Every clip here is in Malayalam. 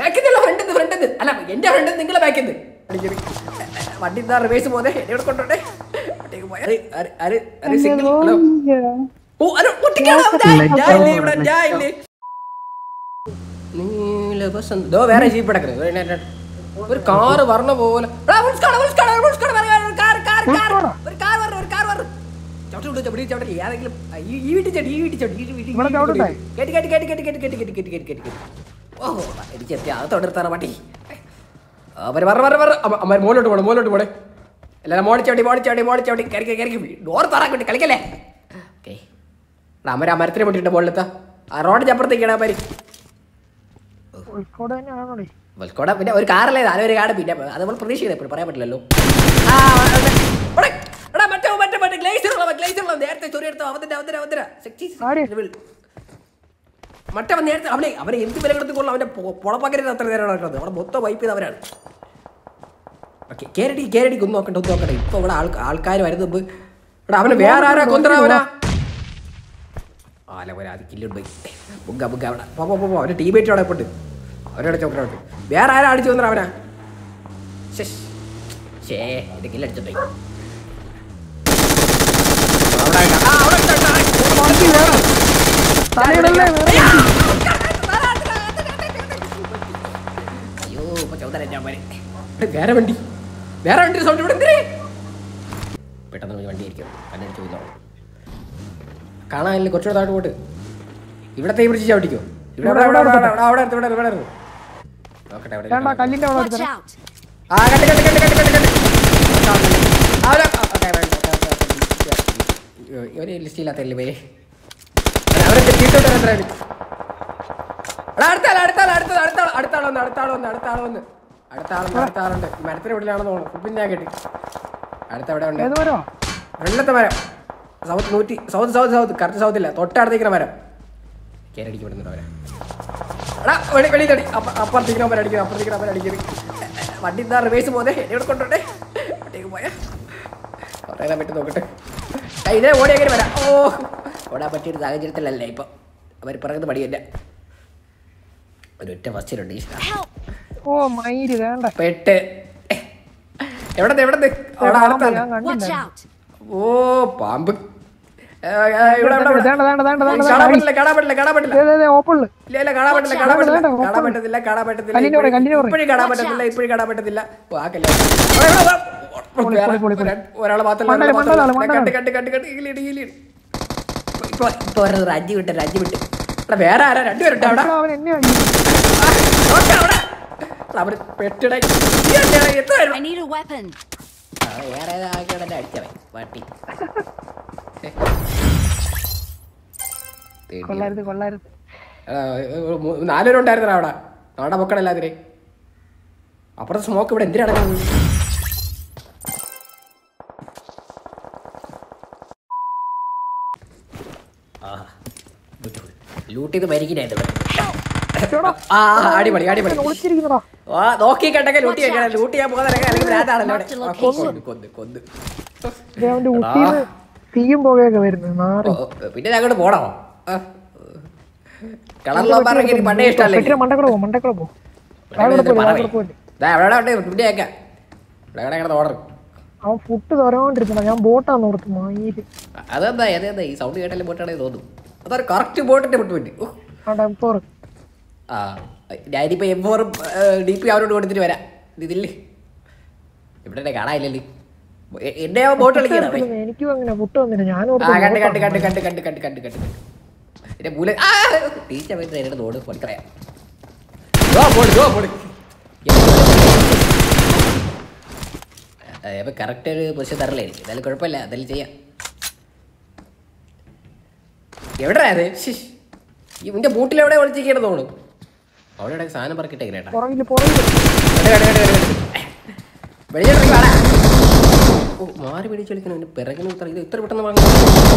ബാക്കിൽ ഫ്രണ്ട് ഫ്രണ്ട് അല്ല എന്റെ ഫ്രണ്ട് നിങ്ങളെ ബാക്കിൽ വണ്ടി എന്താ റിവേഴ്സ് പോകുന്നത് എന്നെ ഇവിടെ കൊണ്ടോട്ടെ വണ്ടിക്ക് പോയാ. ആര്- ആര്- ആര്- ആര് സിഗ്നൽ? ഹലോ ഓ ഹലോ ഒട്ടിക്കാണോ? ഞാൻ- ഞാൻ ഇല്ലേ ഇവിടെ, ഞാൻ ഇല്ലേ? നീലവസന്ത- ദോ വേറെ ജീപ്പ് കിടക്കുന്നത് ഒരു നെ- ഒരു കാറ് പറഞ്ഞ പോലെ എടാ, ഉൾസ് കാറ്, ഉൾസ് കാറ്, ഉൾസ് കാറ്, വരെ, വരെ, ഒരു കാറ്, കാറ്, കാറ്. ഒരു കാറ് വരണം, ഒരു കാറ് വരണം. ചവിട്ടി വിട്ടു, ചവിട്ടി, ചവിട്ടി. ഏതെങ്കിലും ആ, ഈ ഈ വീട്ടിൽ ചവിട്ടി, ഈ വീട്ടിൽ ചവിട്ടി, ഈ വീട്ടിൽ- ഈ ഇവിടെ വീട്ടിൽ ചവിട്ടട്ടെ? കേട്ടി, കേട്ടി, കേട്ടി, കേട്ടി, കേട്ടി, കേട്ടി, കേട്ടി, കേട്ടി, കേട്ടി, കേട്ടി, കേട്ടി. ഓ എനിക്ക് എത്തി അത് തൊടർത്താറ പട്ടി അവർ പറ പറ പറ അമ്മ മോലോട്ട് പോണേ മോലോട്ട് പോണേ എല്ലാരും മോടിച്ചോടി മോടിച്ചോടി മോടിച്ചോടി കരക്കി കരക്കി ഡോർ തുറക്കിട്ട് കളിക്കല്ലേ ഓക്കെ അമര അമരത്തിന് പൊട്ടിട്ട് മുകളിലെത്താ ആ റോഡിന്റെ അപ്പുറത്തേക്കാണ് ആ പരി കോഴിക്കോട് തന്നെയാണോടെ വൽക്കോട പിന്നെ ഒരു കാറല്ലേ അത് ഒരു കാട് പിന്നെ അത് നമ്മൾ പ്രതീക്ഷിക്കുന്നത് എപ്പോഴും പറയാൻ പറ്റില്ലല്ലോ ആ, അവിടെ. ഇവിടെ. എടാ, മറ്റേ മറ്റേ മറ്റേ ഗ്ലേസർ ഉള്ള ഗ്ലേസർ ഉള്ള നേരത്തെ ചൊറി എടുത്തോ അവന്റെ അവന്റെ അവന്റെ ആര്? മറ്റവൻ നേരത്തെ അവനെ അവനെ എന്ത് വില കൊടുത്ത് കൊള്ളാം അവന്റെ പൊളപ്പക്കരുത് അത്ര നേരം നടക്കുന്നത് അവിടെ മൊത്തം വൈപ്പ് ചെയ്ത് അവരാണ് ഓക്കെ കേരടി കേരടി ഒന്ന് നോക്കട്ടെ ഒന്ന് നോക്കട്ടെ ഇപ്പൊ ഇവിടെ ആൾ ആൾക്കാർ വരുന്ന മുമ്പ് ഇവിടെ അവന് വേറെ ആരാ കൊന്തറ അവനാ ആല പോലെ അത് കില്ലുണ്ട് ബുഗ ബുഗ അവിടെ പോ പോ, പോ പോ അവന്റെ ടീമേറ്റ് അവിടെ ഇപ്പോണ്ട് അവരോട് ചോക്കറോട്ട് വേറെ ആരാ അടിച്ചു വന്നറ അവനാ ശ്ശ്. ശ്ശേ എന്റെ കില്ലടിച്ചിട്ടേ അവിടെ ആയിട്ടാ. ആ, അവിടെ ഉണ്ട്, ഉണ്ട്, ഉണ്ട്. തലയിടല്ലേ വേറെ അയ്യോ ഇപ്പൊ ചൗതര എൻ്റെ അമ്മേനെ. ഇവിടെ വേറെ വണ്ടി വേറെ വണ്ടി സൗണ്ട് ഇവിടെ എന്തിനേ പെട്ടെന്ന് പോയി വണ്ടി ആയിരിക്കും കണ്ടടിച്ച് പോയി കാണാനില്ല കുറച്ചുകൂടെ താഴോട്ട് പോട്ട് ഇവിടത്തെ പിടിച്ച് ചവിട്ടിക്കോ ഇവിടെ ഇവിടെ ഇവിടെ ഇവിടെ ഇവിടെ അവിടെ അടുത്ത് ഇവിടെ ഇവിടെ അടുത്ത്. നോക്കട്ടെ അവിടെ വേണ്ട കല്ലിന്റെ അവിടെ Watch എടുത്തേ out! ആ കണ്ട് കണ്ട് കണ്ട് കണ്ട് കണ്ട് കണ്ട് ആ, അവിടെ- ആ, ഓക്കേ, വേണ്ട, ഓക്കേ, ഓക്കേ, ഓക്കേ. ഇവ- ഇവര് ലിസ്റ്റില്ലാത്തല്ലേ പേര് അവരെ തീട്ടോട്ട് എത്രയാണ് എടാ, അടുത്ത ആള്, അടുത്ത ആള്, അടുത്ത ആള്, അടുത്ത ആള്, അടുത്ത ആള് വന്ന്, അടുത്ത ആള് വന്ന്, അടുത്ത ആള് വന്ന്. അടുത്ത ആളുണ്ട് അടുത്ത ആളുണ്ട് ഈ മരത്തിന് ഉള്ളിലാണെന്ന് തോന്നുന്നു പിന്നെ ഞാൻ കേട്ടി അടുത്ത എവിടെ ഉണ്ട് ഏത് വരോ വെള്ളത്തെ മരം സൗത്ത് നൂറ്റി south south south correct south ഇല്ല തൊട്ടടുത്തേക്കുന്ന മരം കേരടിക്ക് വിടുന്നുണ്ട് അവരെ എടാ വെളി വെളി തടി അപ്പ അപ്പുറത്തേക്ക് മരം അടിക്കുന്നു അപ്പുറത്തേക്ക് മരം അടിക്കുന്നു വണ്ടി എന്താ റിവേഴ്സ് പോകുന്നത് എന്നെ ഇവിടെ കൊണ്ടോട്ടെ വണ്ടിക്ക് പോയാ പറയാൻ പറ്റും നോക്കട്ടെ ആ, ഇതേ ഓടി എങ്ങനെ വരാം ഓ ഓടാൻ പറ്റിയൊരു സാഹചര്യത്തിലല്ല ഇപ്പൊ അവർ പറയുന്നത് പടിയല്ല ഒരൊറ്റ ഫസ്റ്റിലുണ്ട് ഈശ്വര Help! ഓ മയില് വേണ്ട പെട്ട് എവിടെ എവിടെ അവിടെ അടുത്താണ് ഞാൻ Watch കണ്ടില്ല out! ഓ പാമ്പ് ഏ, ഏ, ഇവിടെ ഇവിടെ ഇവിടെ. വേണ്ട വേണ്ട വേണ്ട വേണ്ട കാണാൻ പറ്റില്ല കാണാൻ പറ്റില്ല കാണാൻ പറ്റില്ല ഓപ്പണില് ഇല്ല ഇല്ല കാണാൻ പറ്റില്ല കാണാൻ പറ്റില്ല വേണ്ട, കാണാൻ പറ്റത്തില്ല കാണാൻ പറ്റത്തില്ല കല്ലിന്റെ പുറകെ, കല്ലിന്റെ പുറകെ. ഇപ്പോഴും കാണാൻ പറ്റത്തില്ല ഇപ്പോഴും കാണാൻ പറ്റത്തില്ല ഓ, ആ കല്ല്. ഇവിടെ, ഇവിടെ, ഇവിടെ. പൊളി, പൊളി, പൊളി, പൊളി. ഒരാ- ഒരാളെ മാത്രമല്ല മണ്ടല്, ഒരാളെ മണ്ടലാണ്, മാത്രമല്ല. കണ്ട് മണ്ടലാണ്. കണ്ട് കണ്ട് കണ്ട് ഹീലിട് ഹീലിട് ഇപ്പൊ ഇപ്പൊ വരുന്നത് അഞ്ച് വിട്ട് അഞ്ച് വിട്ട് ഇവിടെ വേറെ ആരാ രണ്ടുപേരുണ്ട് അവിടെ അവൻ എന്നെ ആ, നോക്ക് അവിടെ എടാ, അവര് പെട്ടിടെ ഈ അല്ലേ, എത്ര പേര്? I need a weapon. ആ, വേറെ ഏതോ ആൾക്കാരോട് എന്നെ അടിച്ചവൻ പട്ടി കൊള്ളരുത് കൊള്ളരുത് നാലുപേരുണ്ടായിരുന്നു അവിടെ നാടെ പൊക്കണല്ല അതിന് അപ്പുറത്തെ സ്മോക്ക് ഇവിടെ എന്തിനാണ് ലൂട്ട് ചെയ്ത് മരിക്കണായിരുന്നു ഇവിടെ. ആ അടിപൊളി അടിപൊളി ഒളിച്ചിരിക്കുന്നടാ ആ നോക്കി കണ്ടൊക്കെ ലൂട്ടി വെക്കണം ലൂട്ട് ചെയ്യാൻ പോകുന്നതൊക്കെ അല്ലെങ്കിൽ ഭ്രാന്താണല്ലോ അവിടെ. ആ, കൊന്ന് കൊന്ന് കൊന്ന് ദേ അവന്റെ ഉട്ടിന്ന് തീയും പുകയൊക്കെ വരുന്നു നാറി ഓ, ഓ, പിന്നെ ഞങ്ങോട്ട് പോണോ കളറിലോപ്പാറൊക്കെ പണ്ടേ ഇഷ്ടമല്ലേ പെട്ടിയുടെ മണ്ടക്കൂടെ പോ മണ്ടക്കൂടെ പോ അവിടെ പോലെ അവിടെ പോലെ ഓർഡർ അവൻ ഫുഡ് തുറന്നോണ്ടിരിക്കണ ഞാൻ ബോട്ടാന്ന് ഓർത്ത് മയില് അതെന്താ അതെന്താ ഈ സൗണ്ട് കേട്ടാലും ബോട്ടാണെങ്കിൽ തോന്നും അതൊരു കറക്റ്റ് ബോട്ടിന്റെ വിട്ടു പറ്റി ഓ ആ ടെമ്പോർ ആ ഞാനിപ്പോ എം ഫോറും ഡി പി അവരോട് കൊടുത്തിട്ട് വരാം ഇതില്ലേ ഇവിടെ കാണാനില്ലല്ലേ എ- എന്നെ ബോട്ട് കളിക്കണം അവൻ. എനിക്കും അങ്ങനെ ഫുഡ് വന്നില്ല ഞാൻ ആ ഓർത്ത് കണ്ട് കണ്ട് boat കണ്ട് ആണെന്ന്. കണ്ട് കണ്ട് കണ്ട് കണ്ട് കണ്ട് എന്റെ മൂല ആ ടീച്ച പോയിട്ട് എന്നോട് തോട് പൊടിക്കളയാം ഗോ പോട് ഗോ പോട് അപ്പൊ കറക്റ്റ് ഒരു പൊസിഷൻ തരലേ എനിക്ക് എന്തായാലും കുഴപ്പമില്ല എന്തായാലും ചെയ്യാം എവിടെയാ അത് ശ്ശിഷ്. ഈ നിന്റെ ബൂട്ടിൽ എവിടെ ഒളിച്ചിരിക്കണം തോന്നുന്നു അവിടെ എവിടെ സാധനം പറക്കിട്ടേ കേട്ടാ പുറകില് പുറകില് വെളിയിലിറങ്ങി വാടാ. ഓ, മാറി പിടിച്ച് കളിക്കണം എന്റെ പിറകിന് ഇത്ര ഇത് ഇത്ര പെട്ടെന്ന് വാങ്ങുന്നു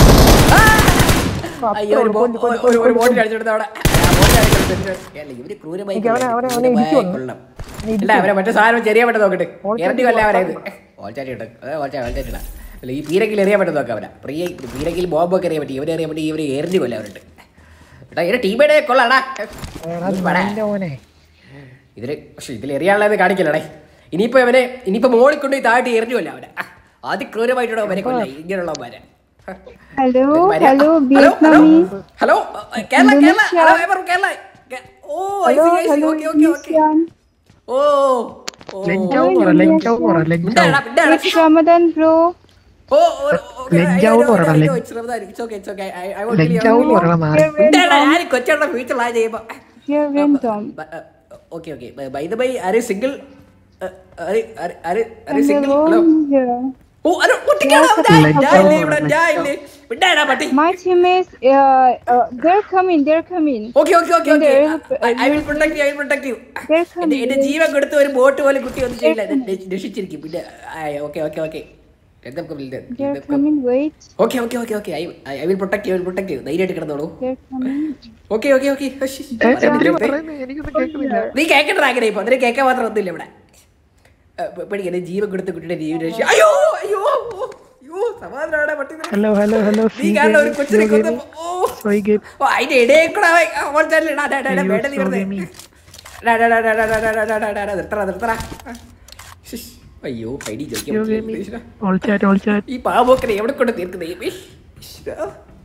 അയ്യോ ഒരു ബോ- ഒരു- ഒരു- ഒരു ബോട്ടിൽ അടിച്ചെടുത്ത അവിടെ ആ, ബോട്ടിൽ അടിച്ചെടുത്ത് അല്ല, ഇവര് ക്രൂരമായി എനിക്ക് അവനെ- അവനെ- അവനെ ക്രൂരമായി ഇടിക്കുവാണ്. കൊള്ളാം. അവനെ ഇല്ല അവരെ മറ്റേ സാധനം ചെറിയ പറ്റും നോക്കട്ടെ ഓൾച്ചാടി ഇരട്ടി കൊല്ല അവരെ ഇത് ഓൾച്ചാടി ഇട്ട് ഓൾച്ചാടി ഓൾച്ചാടി ഇടാം അല്ല ഈ പീരക്കിൽ എറിയാൻ പറ്റും നോക്കാം അവരെ പ്രിയ പീരക്കിൽ ബോംബൊക്കെ എറിയാൻ പറ്റി ഇവരെ എറിയാൻ പറ്റി ഇവര് എറിഞ്ഞു കൊല്ല അവരുണ്ട് എടാ ഇവരെ ടീമേടെ കൊള്ളാടാ എടാ, നിന്റെ മോനെ ഇതില് പക്ഷെ ഇതിൽ എറിയാനുള്ളത് കാണിക്കലടേ ഇനിയിപ്പോ അവനെ ഇനിയിപ്പോ മോളിൽ കൊണ്ടുപോയി താഴ്ത്തി എറിഞ്ഞുമല്ല അവനെ ആ, അതിക്രൂരമായിട്ടുള്ള അവനെ കൊല്ല ഇങ്ങനെയുള്ളവരെ Hello, Maria. hello, Hello, hello. Vietnamese. Hello Kerala Kerala Indonesia. Hello ever Kerala കേ- ഓ I Hello, C I C hello, okay okay okay Indonesian. ഓ ഓ ലെഞ്ചാവ് പറ ലെഞ്ചാവ് പറ ലെഞ്ചാവ് മിണ്ടാടാ, മിണ്ടാടാ. It's Ramadan, bro. ഓ, ഓ, okay, I- I ലെഞ്ചാവ് know, I പറ, know, I know, ലെഞ്ച്- it's Ramadan. It's okay, it's okay. I- I won't kill you. ലെഞ്ചാവ് പറയണ നാറി മിണ്ടാടാ, ഞാൻ കൊച്ചുകളുടെ ഫ്യൂച്ചർ പ്ലാൻ ചെയ്യുമ്പോ You're random. Okay okay bye the bye ആര് സിംഗിൾ ആര് ആര് And single the hello one here. ഓ അരെ ഒട്ടിക്കാണോ Let's ഞാൻ go. ഇവിടെ ഞാൻ ഇല്ലേ മിണ്ടാടാ പട്ടി My teammates, uh, uh, they're coming, they're coming. Okay okay okay okay I will protect you I will protect you They're എന്റെ coming. എന്റെ ജീവൻ കൊടുത്ത് ഒരു ബോട്ട് പോലെ കുട്ടി ഒന്നും ചെയ്യില്ല എന്നെ രക്ഷ- രക്ഷിച്ചിരിക്കും പിന്നെ okay okay okay They're coming, wait. Okay okay okay okay I will protect you I will protect you ധൈര്യമായിട്ട് കിടന്നോളൂ They're coming. Okay okay okay എന്തിനാ പറയുന്നത് എനിക്കൊന്നും കേൾക്കുന്നില്ല നീ കേക്കണ്ട ആഗ്രഹം ഇപ്പൊ അതിന് കേൾക്കാൻ മാത്രം ഒന്നുമില്ല ഇവിടെ പേടിക്കണേ ജീവൻ കൊടുത്ത് കുട്ടിയുടെ ജീവൻ രക്ഷ അയ്യോ അയ്യോ ഓ, അയ്യോ സമാധാനമാണ് പട്ടി നിനക്ക്. ഹലോ ഹലോ ഹലോ നീ കാരണം ഒരു കൊച്ചിനെ കൊന്ന് ഓ സോയി ഗെയിം ഓ അതിന്റെ ഇടയിൽ കൂടെ അവൻ അവൻ തന്നെ ഇടാ, ഡാ, ഡാ, ഡാ, വേണ്ട നീ വെറുതെ. ഡാ, ഡാ, ഡാ, ഡാ, ഡാ, ഡാ, ഡാ, ഡാ, ഡാ, ഡാ, ഡാ, നിർത്തടാ, നിർത്തടാ. ശ്ശ്. അയ്യോ ഐഡി ചോദിക്കാൻ പറ്റില്ല. ഈശ്വരാ. ഓൾ ചാറ്റ് ഓൾ ചാറ്റ് ഈ പാവോക്കനെ എവിടെ കൊണ്ട് തീർക്കുന്നേ ഈശ്വരാ.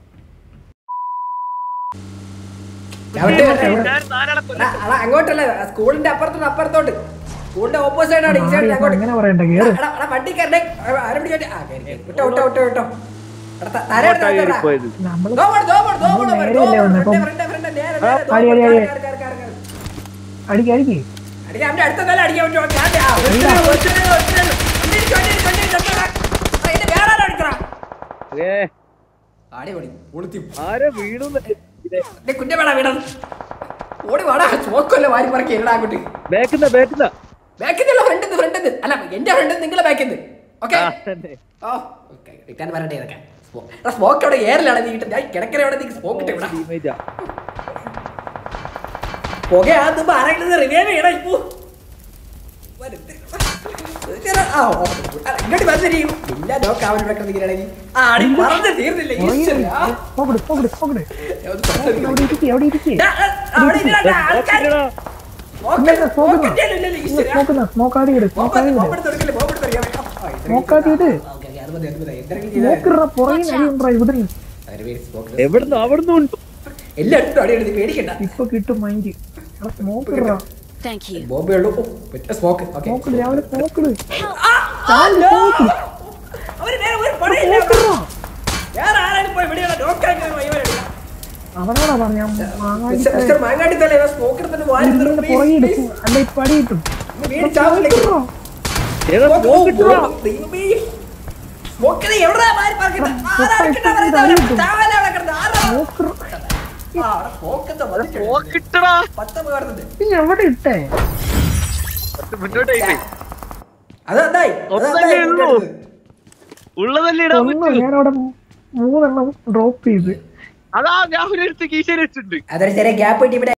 ഞാൻ വിട്ടു വരട്ടെ, ഇവിടെ. അടാ, അടാ, അങ്ങോട്ടല്ല സ്കൂളിന്റെ അപ്പുറത്തോട്ട് അപ്പുറത്തോട്ട് സ്കൂളിന്റെ ഓപ്പോസിറ്റ് ആണ് ഈ സൈഡിൽ അങ്ങോട്ട് അങ്ങനെ പറയണ്ട കേറ് എടാ, എടാ, വണ്ടി കയറണ്ടേ ആരും പിടിച്ചോട്ടെ ആ കയറി കയറി വിട്ടോ വിട്ടോ വിട്ടോ വിട്ടോ എടാ, ത- തര എടുത്ത് വെക്കടാ. നമ്മള് ദോ പോട്, ദോ പോട്, ദോ പോട്, നേരെ ദോ അല്ലേ പോട്, വന്നേ, ഫ്രണ്ട്, അപ്പം. ഫ്രണ്ട്, ഫ്രണ്ട്, നേരെ, നേരെ, ദോ അടി, പോട്, അടി, കാറ്, അടി. Car, car, car, car. അടിക്ക് അടിക്ക് അടിക്കാൻ അവന്റെ അടുത്ത കാലം അടിക്കാൻ പറ്റുമോ? ഞാൻ ദേ, ആ, ഒരുത്തനെ, ഒരുത്തനെ, ഒരുത്തനെ. വണ്ടി ഇടിച്ച്, വണ്ടി ഇടിച്ച്, വണ്ടി ഇടിച്ച്, നിർത്തടാ. ആ, ഇതിന്റെ വേറെ ആരോ അടിക്കടാ. ആടി ഓടി, ഒളുത്തി. ആരെ വീണു ദേ, കുഞ്ഞെ വേടാ വീണത്. ഓടി വാടാ ചോക്കല്ലേ വാരി പറക്കി ഇടാ അങ്ങോട്ട് ബേക്കുന്ന ബേക്കുന്ന ബാക്കിൽ ഫ്രണ്ട് ഫ്രണ്ട് അല്ല എന്റെ ഫ്രണ്ട് നിങ്ങളെ ബാക്കിൽ ഓക്കെ ആ, തന്നെ. ഓ ഓക്കെ റിട്ടേൺ വരട്ടെ ഇതൊക്കെ സ്മോക്ക് അവിടെ എയറിലാണ് നീ കിട്ടുന്നത് ഞാൻ കിടക്കര അവിടെ നീ സ്മോക്ക് ഇട്ട് ഇവിടെ Teammate ആ. പുക ആദ്യം ആരെങ്കിലും റിവൈവ് ചെയ്യണം ഇപ്പോ വരുത്ത്. ആ, ഓ, അല്ല, ഇങ്ങോട്ട് വന്നിരിക്കും ഇല്ല നോക്ക് അവൻ ഇവിടെ കിടന്നിരിക്കണെങ്കിൽ ആ അടി പറഞ്ഞു തീർന്നില്ല ഈശ്വരാ. പോകട് പോകട് പോകട് ഞാൻ ഒന്ന് സംസാരിക്കാം. അവിടെ ഇരിക്കേ അവിടെ ഇരിക്കേ ഡാ, ആ, അവിടെ ഇരുടാ, ആൾക്കാര്. നോക്കിക്കടാ. സ്മോക്ക് ഇല്ല, സ്മോക്ക് സ്മോക്ക് ഇട്ടില്ല, ഇല്ല, ഈശ്വരാ. സ്മോക്കുന്ന സ്മോക്കാതി ഇട് സ്മോക്കാതി ഇട് ബോംബെടുത്ത് കൊടുക്കല്ലേ, ബോംബെടുത്ത് എറിയാൻ പറ്റും. ആ, ഇത്രയും സ്മോക്കാതി ഇട് ഓക്കേ, ഓക്കേ, അത് മതി, അത് മതി. എന്തെങ്കിലും ചെയ്താൽ മതി. സ്മോക്കിറ പുറകിൽ അടിയുണ്ടാ ഇവിടുന്ന് അരവേ, സ്മോക്ക്. എവിടുന്ന് അവിടുന്ന് ഉണ്ട് എല്ലായിടത്തും അടിയെടുത്ത് പേടിക്കണ്ട ഇപ്പൊ കിട്ടും മൈൻഡ് സ്മോക്കിറ Thank you. ബോംബെ ഉള്ളൂ ഓ, പറ്റ സ്മോക്ക് ഓക്കെ സ്മോക്കിട് രാവിലെ സ്മോക്കിട് ആ, ആ, no. അവന് വേറെ ഒരു പണിയില്ല വേറെ ആരാലും പോയി വെടിയുള്ള ഡോക്ടറെ അവനോടാ പറഞ്ഞ മാങ്ങാടി മിസ്റ്റർ മാങ്ങാട്ടി തലേ സ്മോക്ക് എടുത്തിട്ട് വാരി ഇതിന്റെ നിർത്തി. പുറകിൽ ഇടും അല്ല ഇപ്പൊ അടി കിട്ടും ഇന്ന് വീട് ചാവില്ലേ? ഏതാ ഓ, ഓ, നോക്കിട്ടാ ഓ, ദൈവമേ. സ്മോക്കിനെ എവിടെയാ വാരി പാർക്കുന്നത്? ആരാ അടിക്കണ്ട പറയുന്നത്? അവനെ ചാവാനാ അവിടെ കിടന്നത്? ആരാ? സ്മോക്കിറ ആ, അവിടെ സ്മോക്കെന്താ വന്നിട്ടുണ്ട്. നോക്കിട്ടടാ പത്ത് പേർന്നുണ്ട്. നീ എവിടെ ഇട്ടേ മുന്നോട്ട് പോയി. അത് നന്നായി. അത് ഒന്നല്ലേ നന്നായി ഉള്ളൂ. കൂട്ടിയെടുത്തത്. ഉള്ളതല്ലേ ഇടാൻ ഒന്ന് പറ്റൂ ഞാനവിടെ മൂന്നെണ്ണം ഡ്രോപ്പ് ചെയ്ത് അതാ ഞാൻ ഒരു അടുത്ത് കീശയിൽ വെച്ചിട്ടുണ്ട് അതൊരു ചെറിയ ഗ്യാപ്പ് കിട്ടി ഇവിടെ